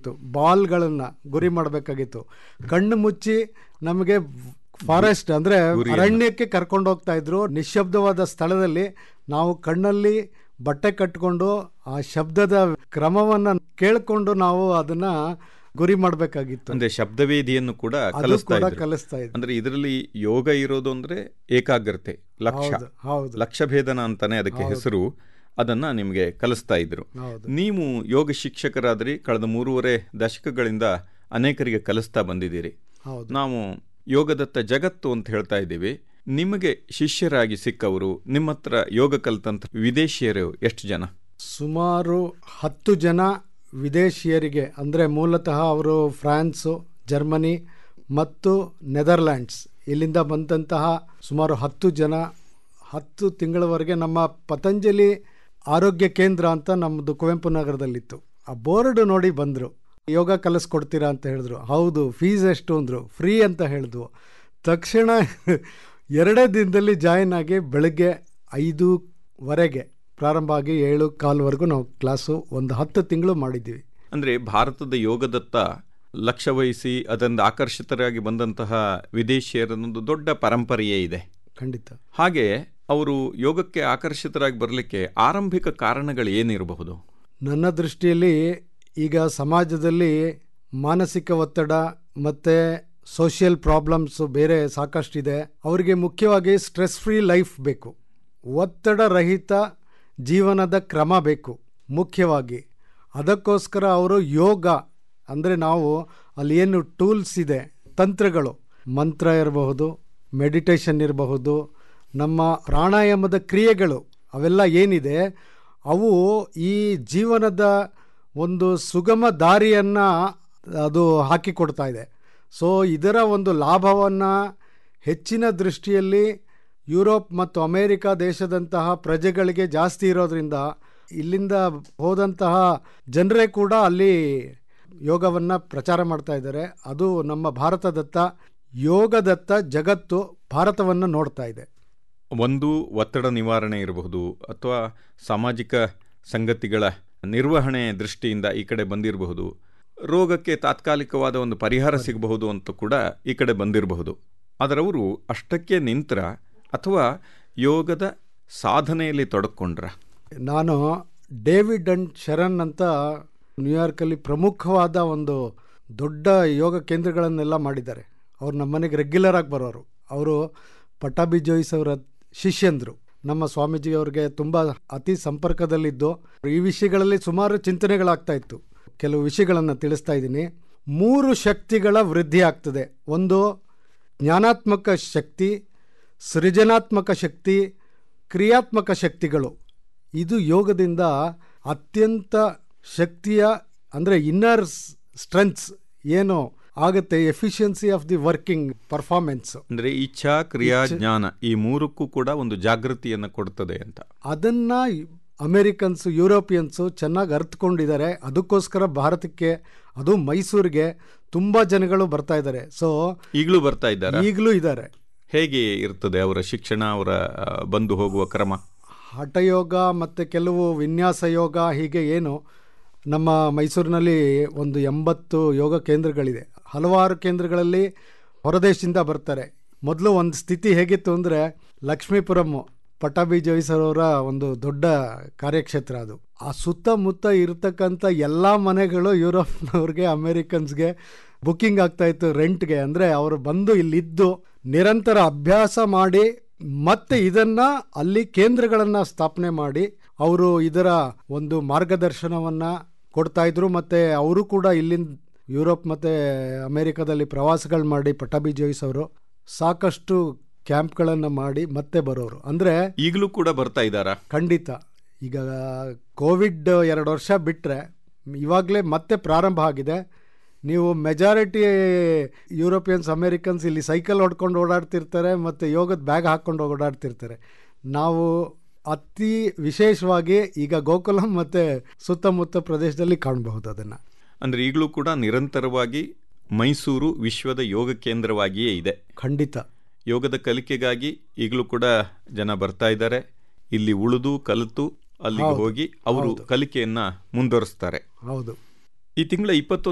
ಬಾಲ್ಗಳನ್ನ ಗುರಿ ಮಾಡಬೇಕಾಗಿತ್ತು ಕಣ್ಣು ಮುಚ್ಚಿ ನಮಗೆ ಫಾರೆಸ್ಟ್ ಅಂದ್ರೆ ಅರಣ್ಯಕ್ಕೆ ಕರ್ಕೊಂಡು ಹೋಗ್ತಾ ಇದ್ರು ನಿಶ್ಶಬ್ದವಾದ ಸ್ಥಳದಲ್ಲಿ ನಾವು ಕಣ್ಣಲ್ಲಿ ಬಟ್ಟೆ ಕಟ್ಕೊಂಡು ಆ ಶಬ್ದದ ಕ್ರಮವನ್ನ ಕೇಳ್ಕೊಂಡು ನಾವು ಅದನ್ನ ಗುರಿ ಮಾಡಬೇಕಾಗಿತ್ತು ಅಂದ್ರೆ ಶಬ್ದವೇದಿಯನ್ನು ಕೂಡ ಅದು ಕಲಿಸ್ತಾ ಕೂಡ ಇದ್ರು ಕಲಿಸ್ತಾ ಇದ್ರು ಅಂದ್ರೆ ಇದರಲ್ಲಿ ಯೋಗ ಇರೋದು ಅಂದ್ರೆ ಏಕಾಗ್ರತೆ ಲಕ್ಷ್ಯ ಹೌದು ಹೌದು ಲಕ್ಷ್ಯಭೇದನ ಅಂತಾನೆ ಅದಕ್ಕೆ ಹೆಸರು ಅದನ್ನ ನಿಮಗೆ ಕಲಿಸ್ತಾ ಇದ್ರು ಹೌದು ನೀವು ಯೋಗ ಶಿಕ್ಷಕರಾದ್ರಿ ಕಳೆದ ಮೂರುವರೆ ದಶಕಗಳಿಂದ ಅನೇಕರಿಗೆ ಕಲಿಸ್ತಾ ಬಂದಿದ್ದೀರಿ ಹೌದು ನಾವು ಯೋಗದತ್ತ ಜಗತ್ತು ಅಂತ ಹೇಳ್ತಾ ಇದ್ದೀವಿ ನಿಮಗೆ ಶಿಷ್ಯರಾಗಿ ಸಿಕ್ಕವರು ನಿಮ್ಮ ಹತ್ರ ಯೋಗ ಕಲಿತಂತ ವಿದೇಶಿಯರು ಎಷ್ಟು ಜನ ಸುಮಾರು ಹತ್ತು ಜನ ವಿದೇಶಿಯರಿಗೆ ಅಂದರೆ ಮೂಲತಃ ಅವರು ಫ್ರಾನ್ಸು ಜರ್ಮನಿ ಮತ್ತು ನೆದರ್ಲ್ಯಾಂಡ್ಸ್ ಇಲ್ಲಿಂದ ಬಂದಂತಹ ಸುಮಾರು ಹತ್ತು ಜನ ಹತ್ತು ತಿಂಗಳವರೆಗೆ ನಮ್ಮ ಪತಂಜಲಿ ಆರೋಗ್ಯ ಕೇಂದ್ರ ಅಂತ ನಮ್ಮದು ಕುವೆಂಪು ನಗರದಲ್ಲಿತ್ತು ಆ ಬೋರ್ಡ್ ನೋಡಿ ಬಂದರು ಯೋಗ ಕಲಿಸ್ಕೊಡ್ತೀರಾ ಅಂತ ಹೇಳಿದ್ರು ಹೌದು ಫೀಸ್ ಎಷ್ಟು ಅಂದರು ಫ್ರೀ ಅಂತ ಹೇಳಿದ್ವು ತಕ್ಷಣ ಎರಡೇ ದಿನದಲ್ಲಿ ಜಾಯಿನ್ ಆಗಿ ಬೆಳಗ್ಗೆ ಐದೂವರೆಗೆ ಪ್ರಾರಂಭ ಆಗಿ ಏಳು ಕಾಲ್ವರೆಗೂ ನಾವು ಕ್ಲಾಸು ಒಂದು ಹತ್ತು ತಿಂಗಳು ಮಾಡಿದ್ದೀವಿ ಅಂದ್ರೆ ಭಾರತದ ಯೋಗದತ್ತ ಲಕ್ಷ್ಯ ವಹಿಸಿ ಅದರಿಂದ ಆಕರ್ಷಿತರಾಗಿ ಬಂದಂತಹ ವಿದೇಶಿಯರನ್ನೊಂದು ದೊಡ್ಡ ಪರಂಪರೆಯೇ ಇದೆ ಖಂಡಿತ ಹಾಗೆ ಅವರು ಯೋಗಕ್ಕೆ ಆಕರ್ಷಿತರಾಗಿ ಬರಲಿಕ್ಕೆ ಆರಂಭಿಕ ಕಾರಣಗಳು ಏನಿರಬಹುದು ನನ್ನ ದೃಷ್ಟಿಯಲ್ಲಿ ಈಗ ಸಮಾಜದಲ್ಲಿ ಮಾನಸಿಕ ಒತ್ತಡ ಮತ್ತು ಸೋಷಿಯಲ್ ಪ್ರಾಬ್ಲಮ್ಸು ಬೇರೆ ಸಾಕಷ್ಟಿದೆ ಅವರಿಗೆ ಮುಖ್ಯವಾಗಿ ಸ್ಟ್ರೆಸ್ ಫ್ರೀ ಲೈಫ್ ಬೇಕು ಒತ್ತಡ ರಹಿತ ಜೀವನದ ಕ್ರಮ ಬೇಕು ಮುಖ್ಯವಾಗಿ ಅದಕ್ಕೋಸ್ಕರ ಅವರು ಯೋಗ ಅಂದರೆ ನಾವು ಅಲ್ಲಿ ಏನು ಟೂಲ್ಸ್ ಇದೆ ತಂತ್ರಗಳು ಮಂತ್ರ ಇರಬಹುದು ಮೆಡಿಟೇಷನ್ ಇರಬಹುದು ನಮ್ಮ ಪ್ರಾಣಾಯಾಮದ ಕ್ರಿಯೆಗಳು ಅವೆಲ್ಲ ಏನಿದೆ ಅವು ಈ ಜೀವನದ ಒಂದು ಸುಗಮ ದಾರಿಯನ್ನು ಅದು ಹಾಕಿಕೊಡ್ತಾ ಇದೆ ಸೊ ಇದರ ಒಂದು ಲಾಭವನ್ನು ಹೆಚ್ಚಿನ ದೃಷ್ಟಿಯಲ್ಲಿ ಯುರೋಪ್ ಮತ್ತು ಅಮೇರಿಕ ದೇಶದಂತಹ ಪ್ರಜೆಗಳಿಗೆ ಜಾಸ್ತಿ ಇರೋದ್ರಿಂದ ಇಲ್ಲಿಂದ ಹೋದಂತಹ ಜನರೇ ಕೂಡ ಅಲ್ಲಿ ಯೋಗವನ್ನು ಪ್ರಚಾರ ಮಾಡ್ತಾ ಇದ್ದಾರೆ ಅದು ನಮ್ಮ ಭಾರತದತ್ತ ಯೋಗದತ್ತ ಜಗತ್ತು ಭಾರತವನ್ನು ನೋಡ್ತಾ ಇದೆ ಒಂದು ಒತ್ತಡ ನಿವಾರಣೆ ಇರಬಹುದು ಅಥವಾ ಸಾಮಾಜಿಕ ಸಂಗತಿಗಳ ನಿರ್ವಹಣೆ ದೃಷ್ಟಿಯಿಂದ ಈ ಕಡೆ ಬಂದಿರಬಹುದು ರೋಗಕ್ಕೆ ತಾತ್ಕಾಲಿಕವಾದ ಒಂದು ಪರಿಹಾರ ಸಿಗಬಹುದು ಅಂತ ಕೂಡ ಈ ಕಡೆ ಬಂದಿರಬಹುದು ಆದರೆ ಅವರು ಅಷ್ಟಕ್ಕೆ ನಿಂತರ ಅಥವಾ ಯೋಗದ ಸಾಧನೆಯಲ್ಲಿ ತೊಡಕೊಂಡ್ರ ನಾನು ಡೇವಿಡ್ ಅಂಡ್ ಶರಣ್ ಅಂತ ನ್ಯೂಯಾರ್ಕಲ್ಲಿ ಪ್ರಮುಖವಾದ ಒಂದು ದೊಡ್ಡ ಯೋಗ ಕೇಂದ್ರಗಳನ್ನೆಲ್ಲ ಮಾಡಿದ್ದಾರೆ ಅವ್ರು ನಮ್ಮ ಮನೆಗೆ ರೆಗ್ಯುಲರ್ ಆಗಿ ಬರೋರು ಅವರು ಪಟ್ಟಾಭಿ ಜೋಯಿಸ್ ಅವರ ಶಿಷ್ಯಂದರು ನಮ್ಮ ಸ್ವಾಮೀಜಿ ಅವ್ರಿಗೆ ತುಂಬ ಅತಿ ಸಂಪರ್ಕದಲ್ಲಿದ್ದು ಈ ವಿಷಯಗಳಲ್ಲಿ ಸುಮಾರು ಚಿಂತನೆಗಳಾಗ್ತಾ ಇತ್ತು ಕೆಲವು ವಿಷಯಗಳನ್ನು ತಿಳಿಸ್ತಾ ಇದ್ದೀನಿ ಮೂರು ಶಕ್ತಿಗಳ ವೃದ್ಧಿ ಆಗ್ತದೆ ಒಂದು ಜ್ಞಾನಾತ್ಮಕ ಶಕ್ತಿ ಸೃಜನಾತ್ಮಕ ಶಕ್ತಿ ಕ್ರಿಯಾತ್ಮಕ ಶಕ್ತಿಗಳು ಇದು ಯೋಗದಿಂದ ಅತ್ಯಂತ ಶಕ್ತಿಯ ಅಂದರೆ ಇನ್ನರ್ ಸ್ಟ್ರೆಂತ್ಸ್ ಏನು ಆಗುತ್ತೆ efficiency of the working performance ಅಂದ್ರೆ ಇಚ್ಛಾ ಕ್ರಿಯಾ ಜ್ಞಾನ ಈ ಮೂರಕ್ಕೂ ಕೂಡ ಒಂದು ಜಾಗೃತಿಯನ್ನು ಕೊಡ್ತದೆ ಅಂತ ಅದನ್ನ ಅಮೇರಿಕನ್ಸು ಯುರೋಪಿಯನ್ಸು ಚೆನ್ನಾಗಿ ಅರ್ಥಕೊಂಡಿದ್ದಾರೆ ಅದಕ್ಕೋಸ್ಕರ ಭಾರತಕ್ಕೆ ಅದು ಮೈಸೂರಿಗೆ ತುಂಬ ಜನಗಳು ಬರ್ತಾ ಇದ್ದಾರೆ ಸೊ ಈಗಲೂ ಬರ್ತಾ ಇದ್ದಾರೆ ಈಗಲೂ ಇದ್ದಾರೆ ಹೇಗೆ ಇರ್ತದೆ ಅವರ ಶಿಕ್ಷಣ ಅವರ ಆ, ಬಂದು ಹೋಗುವ ಕ್ರಮ ಹಠಯೋಗ ಮತ್ತು ಕೆಲವು ವಿನ್ಯಾಸ ಯೋಗ ಹೀಗೆ ಏನು ನಮ್ಮ ಮೈಸೂರಿನಲ್ಲಿ ಒಂದು ಎಂಬತ್ತು ಯೋಗ ಕೇಂದ್ರಗಳಿದೆ ಹಲವಾರು ಕೇಂದ್ರಗಳಲ್ಲಿ ಹೊರದೇಶದಿಂದ ಬರ್ತಾರೆ ಮೊದಲು ಒಂದು ಸ್ಥಿತಿ ಹೇಗಿತ್ತು ಅಂದರೆ ಲಕ್ಷ್ಮೀಪುರಂ ಪಟ್ಟಾಭಿ ಜೋಯಿಸರವರ ಒಂದು ದೊಡ್ಡ ಕಾರ್ಯಕ್ಷೇತ್ರ ಅದು ಆ ಸುತ್ತಮುತ್ತ ಇರತಕ್ಕಂಥ ಎಲ್ಲ ಮನೆಗಳು ಯುರೋಪ್ನವ್ರಿಗೆ ಅಮೇರಿಕನ್ಸ್ಗೆ ಬುಕ್ಕಿಂಗ್ ಆಗ್ತಾ ಇತ್ತು ರೆಂಟ್ಗೆ ಅಂದರೆ ಅವರು ಬಂದು ಇಲ್ಲಿದ್ದು ನಿರಂತರ ಅಭ್ಯಾಸ ಮಾಡಿ ಮತ್ತೆ ಇದನ್ನ ಅಲ್ಲಿ ಕೇಂದ್ರಗಳನ್ನ ಸ್ಥಾಪನೆ ಮಾಡಿ ಅವರು ಇದರ ಒಂದು ಮಾರ್ಗದರ್ಶನವನ್ನ ಕೊಡ್ತಾ ಇದ್ರು ಮತ್ತೆ ಅವರು ಕೂಡ ಇಲ್ಲಿಂದ ಯುರೋಪ್ ಮತ್ತೆ ಅಮೆರಿಕದಲ್ಲಿ ಪ್ರವಾಸಗಳು ಮಾಡಿ ಪಟ್ಟಾಭಿ ಜೋಯಿಸ್ ಅವರು ಸಾಕಷ್ಟು ಕ್ಯಾಂಪ್ಗಳನ್ನು ಮಾಡಿ ಮತ್ತೆ ಬರೋರು ಅಂದರೆ ಈಗಲೂ ಕೂಡ ಬರ್ತಾ ಇದ್ದಾರಾ ಖಂಡಿತ ಈಗ ಕೋವಿಡ್ ಎರಡು ವರ್ಷ ಬಿಟ್ಟರೆ ಇವಾಗಲೇ ಮತ್ತೆ ಪ್ರಾರಂಭ ಆಗಿದೆ ನೀವು ಮೆಜಾರಿಟಿ ಯುರೋಪಿಯನ್ಸ್ ಅಮೇರಿಕನ್ಸ್ ಇಲ್ಲಿ ಸೈಕಲ್ ಹೊಡ್ಕೊಂಡು ಓಡಾಡ್ತಿರ್ತಾರೆ ಮತ್ತು ಯೋಗದ ಬ್ಯಾಗ್ ಹಾಕ್ಕೊಂಡು ಓಡಾಡ್ತಿರ್ತಾರೆ ನಾವು ಅತಿ ವಿಶೇಷವಾಗಿ ಈಗ ಗೋಕುಲಂ ಮತ್ತು ಸುತ್ತಮುತ್ತ ಪ್ರದೇಶದಲ್ಲಿ ಕಾಣಬಹುದು ಅದನ್ನು ಅಂದ್ರೆ ಈಗಲೂ ಕೂಡ ನಿರಂತರವಾಗಿ ಮೈಸೂರು ವಿಶ್ವದ ಯೋಗ ಕೇಂದ್ರವಾಗಿಯೇ ಇದೆ ಖಂಡಿತ ಯೋಗದ ಕಲಿಕೆಗಾಗಿ ಈಗಲೂ ಕೂಡ ಜನ ಬರ್ತಾ ಇದ್ದಾರೆ ಇಲ್ಲಿ ಉಳಿದು ಕಲಿತು ಅಲ್ಲಿಗೆ ಹೋಗಿ ಅವರು ಕಲಿಕೆಯನ್ನ ಮುಂದುವರಿಸ್ತಾರೆ ಹೌದು ಈ ತಿಂಗಳ ಇಪ್ಪತ್ತೊಂದು